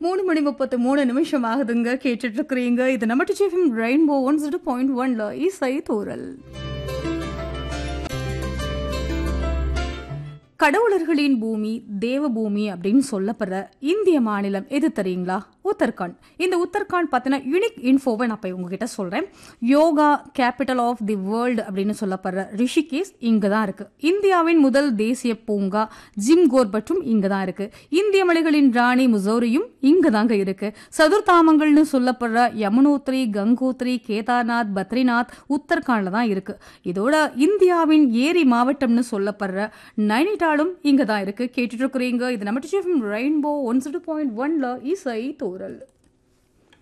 மூணு மணி முப்பத்து மூணு நிமிஷம் ஆகுதுங்க கேட்டுட்டு இருக்கிறீங்க இது நம்ம டிச்சிஎஃப்எம் ரெயின்போ ஒன் ஜீரோ பாயிண்ட் ஒன்ல இசை தூரல் கடவுளர்களின் பூமி தேவபூமி அப்படின்னு சொல்லப்படுற இந்திய மாநிலம் எது தெரியுங்களா உத்தரகாண்ட் இந்த உத்தரகாண்ட் பத்தின யூனிக் இன்ஃபோவை நான் போய் உங்ககிட்ட சொல்றேன் yoga capital of the world அப்படின்னு சொல்லப்படுற ரிஷிகேஷ் இங்க தான் இருக்கு இந்தியாவின் முதல் தேசிய பூங்கா ஜிம் கோர்பட்டும் இங்க தான் இருக்கு இந்திய மலைகளின் ராணி முசோரியும் இங்க தாங்க இருக்கு சதுர்தாமங்கள்னு சொல்லப்படுற யமுனோத்ரி கங்கோத்ரி கேதார்நாத் பத்ரிநாத் உத்தரகாண்ட்ல தான் இருக்கு இதோட இந்தியாவின் ஏரி மாவட்டம்னு சொல்லப்படுற நைனிடாலும் இங்க தான் இருக்கு கேட்டுட்டு இருக்கிறீங்க இது நம்ம ரெயின்போ ஒன் பாயிண்ட் ஒன்ல இசை தூரல்